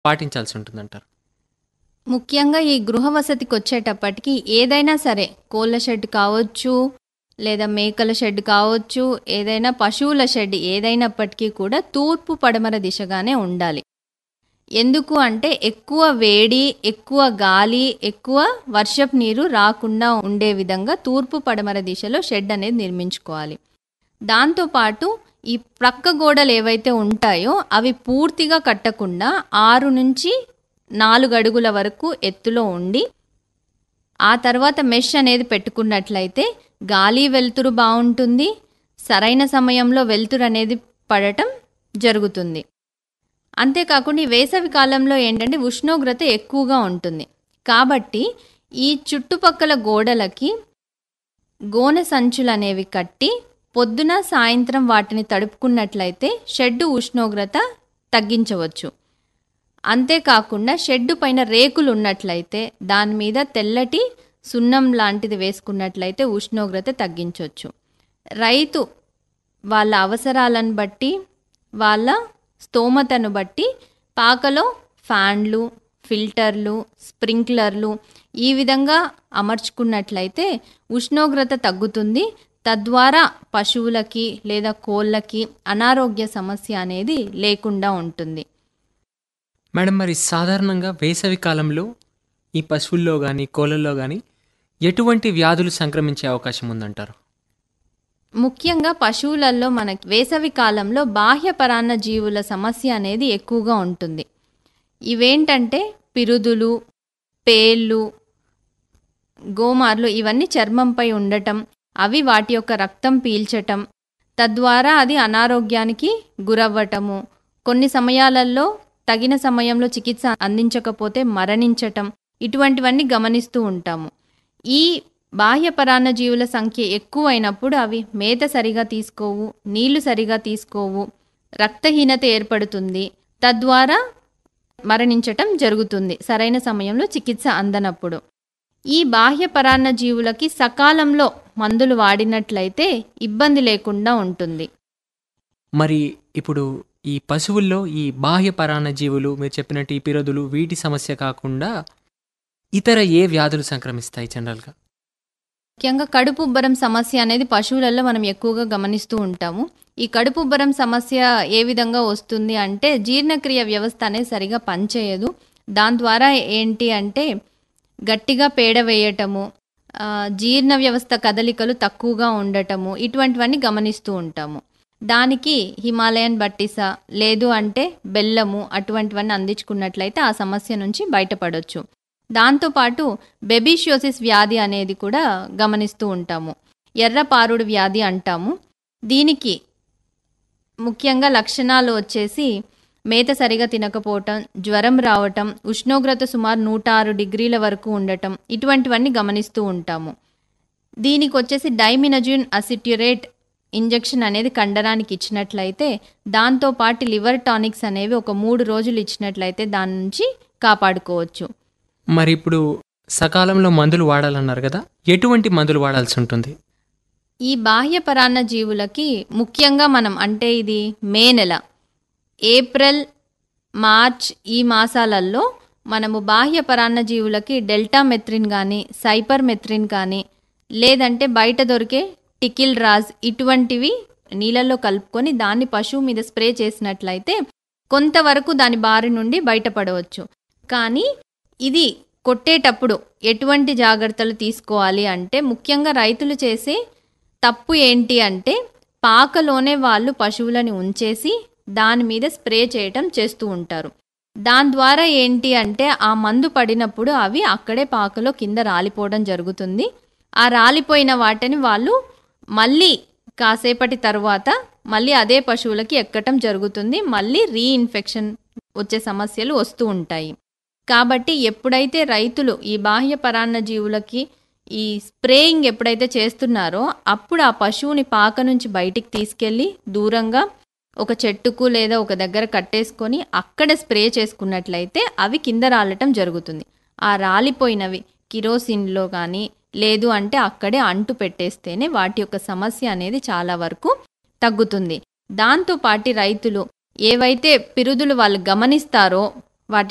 పాటించాల్సి ఉంటుందంటారు ముఖ్యంగా ఈ గృహ వసతికి వచ్చేటప్పటికి ఏదైనా సరే కోళ్ళ షెడ్ కావచ్చు లేదా మేకల షెడ్ కావచ్చు ఏదైనా పశువుల షెడ్ ఏదైనప్పటికీ కూడా తూర్పు పడమర దిశగానే ఉండాలి ఎందుకు అంటే ఎక్కువ వేడి ఎక్కువ గాలి ఎక్కువ వర్షపు నీరు రాకుండా ఉండే విధంగా తూర్పు పడమర దిశలో షెడ్ అనేది నిర్మించుకోవాలి దాంతోపాటు ఈ ప్రక్క గోడలు ఏవైతే ఉంటాయో అవి పూర్తిగా కట్టకుండా ఆరు నుంచి నాలుగు అడుగుల వరకు ఎత్తులో ఉండి ఆ తర్వాత మెష్ అనేది పెట్టుకున్నట్లయితే గాలి వెలుతురు బాగుంటుంది సరైన సమయంలో వెలుతురు అనేది పడటం జరుగుతుంది అంతేకాకుండా ఈ వేసవి కాలంలో ఏంటంటే ఉష్ణోగ్రత ఎక్కువగా ఉంటుంది కాబట్టి ఈ చుట్టుపక్కల గోడలకి గోనె సంచులు అనేవి కట్టి పొద్దున సాయంత్రం వాటిని తడుపుకున్నట్లయితే షెడ్డు ఉష్ణోగ్రత తగ్గించవచ్చు అంతేకాకుండా షెడ్డు పైన రేకులు ఉన్నట్లయితే దాని మీద తెల్లటి సున్నం లాంటిది వేసుకున్నట్లయితే ఉష్ణోగ్రత తగ్గించవచ్చు రైతు వాళ్ళ అవసరాలను బట్టి వాళ్ళ స్తోమతను బట్టి పాకలో ఫ్యాన్లు ఫిల్టర్లు స్ప్రింక్లర్లు ఈ విధంగా అమర్చుకున్నట్లయితే ఉష్ణోగ్రత తగ్గుతుంది తద్వారా పశువులకి లేదా కోళ్ళకి అనారోగ్య సమస్య అనేది లేకుండా ఉంటుంది మేడం మరి సాధారణంగా వేసవి కాలంలో ఈ పశువుల్లో కానీ కోళ్ళల్లో కానీ ఎటువంటి వ్యాధులు సంక్రమించే అవకాశం ఉందంటారు ముఖ్యంగా పశువులలో మనకి వేసవి కాలంలో బాహ్య పరాన్న జీవుల సమస్య అనేది ఎక్కువగా ఉంటుంది ఇవేంటంటే పిరుదులు పేళ్ళు గోమార్లు ఇవన్నీ చర్మంపై ఉండటం అవి వాటి యొక్క రక్తం పీల్చటం తద్వారా అది అనారోగ్యానికి గురవ్వటము కొన్ని సమయాలలో తగిన సమయంలో చికిత్స అందించకపోతే మరణించటం ఇటువంటివన్నీ గమనిస్తూ ఉంటాము ఈ బాహ్య పరాన్న జీవుల సంఖ్య ఎక్కువైనప్పుడు అవి మేత సరిగా తీసుకోవు నీళ్లు సరిగా తీసుకోవు రక్తహీనత ఏర్పడుతుంది తద్వారా మరణించటం జరుగుతుంది సరైన సమయంలో చికిత్స అందనప్పుడు ఈ బాహ్య పరాన్న జీవులకి సకాలంలో మందులు వాడినట్లయితే ఇబ్బంది లేకుండా ఉంటుంది మరి ఇప్పుడు ఈ పశువుల్లో ఈ బాహ్య పరాన్న జీవులు మీరు చెప్పినట్టు ఈ పిరదులు వీటి సమస్య కాకుండా ఇతర ఏ వ్యాధులు సంక్రమిస్తాయి జనరల్గా ముఖ్యంగా కడుపుబ్బరం సమస్య అనేది పశువులలో మనం ఎక్కువగా గమనిస్తూ ఉంటాము ఈ కడుపుబ్బరం సమస్య ఏ విధంగా వస్తుంది అంటే జీర్ణక్రియ వ్యవస్థ అనేది సరిగా పనిచేయదు దాని ద్వారా ఏంటి అంటే గట్టిగా పేడ వేయటము ఆ, జీర్ణ వ్యవస్థ కదలికలు తక్కువగా ఉండటము ఇటువంటివన్నీ గమనిస్తూ ఉంటాము దానికి హిమాలయన్ బట్టిసా లేదు అంటే బెల్లము అటువంటివన్నీ అందించుకున్నట్లయితే ఆ సమస్య నుంచి బయటపడవచ్చు దాంతోపాటు బెబీషియోసిస్ వ్యాధి అనేది కూడా గమనిస్తూ ఉంటాము ఎర్రపారుడు వ్యాధి అంటాము దీనికి ముఖ్యంగా లక్షణాలు వచ్చేసి మేత సరిగా తినకపోవటం జ్వరం రావటం ఉష్ణోగ్రత సుమారు నూట ఆరు డిగ్రీల వరకు ఉండటం ఇటువంటివన్నీ గమనిస్తూ ఉంటాము దీనికి వచ్చేసి డైమినజూన్ అసిట్యురేట్ ఇంజెక్షన్ అనేది కండరానికి ఇచ్చినట్లయితే దాంతోపాటు లివర్ టానిక్స్ అనేవి ఒక మూడు రోజులు ఇచ్చినట్లయితే దాని నుంచి కాపాడుకోవచ్చు మరి ఇప్పుడు సకాలంలో మందులు వాడాలన్నారు కదా ఎటువంటి మందులు వాడాల్సి ఉంటుంది ఈ బాహ్య పరాన్న జీవులకి ముఖ్యంగా మనం అంటే ఇది మే నెల ఏప్రిల్ మార్చ్ ఈ మాసాలలో మనము బాహ్య పరాన్న జీవులకి డెల్టా మెత్రిన్ కానీ సైపర్ మెత్రిన్ కానీ లేదంటే బయట దొరికే టికిల్ రాజ్ ఇటువంటివి నీళ్ళల్లో కలుపుకొని దాన్ని పశువు మీద స్ప్రే చేసినట్లయితే కొంతవరకు దాని బారి నుండి బయటపడవచ్చు కానీ ఇది కొట్టేటప్పుడు ఎటువంటి జాగ్రత్తలు తీసుకోవాలి అంటే ముఖ్యంగా రైతులు చేసే తప్పు ఏంటి అంటే పాకలోనే వాళ్ళు పశువులని ఉంచేసి దాని మీద స్ప్రే చేయటం చేస్తూ ఉంటారు దాని ద్వారా ఏంటి అంటే ఆ మందు పడినప్పుడు అవి అక్కడే పాకలో కింద రాలిపోవడం జరుగుతుంది ఆ రాలిపోయిన వాటిని వాళ్ళు మళ్ళీ కాసేపటి తర్వాత మళ్ళీ అదే పశువులకి ఎక్కటం జరుగుతుంది మళ్ళీ రీఇన్ఫెక్షన్ వచ్చే సమస్యలు వస్తూ ఉంటాయి కాబట్టి ఎప్పుడైతే రైతులు ఈ బాహ్య పరాన్న జీవులకి ఈ స్ప్రేయింగ్ ఎప్పుడైతే చేస్తున్నారో అప్పుడు ఆ పశువుని పాక నుంచి బయటికి తీసుకెళ్ళి దూరంగా ఒక చెట్టుకు లేదా ఒక దగ్గర కట్టేసుకొని అక్కడ స్ప్రే చేసుకున్నట్లయితే అవి కింద రాలటం జరుగుతుంది ఆ రాలిపోయినవి కిరోసిన్లో కానీ లేదు అంటే అక్కడే అంటు పెట్టేస్తేనే వాటి యొక్క సమస్య అనేది చాలా వరకు తగ్గుతుంది దాంతో పాటి రైతులు ఏవైతే పిరుదులు వాళ్ళు గమనిస్తారో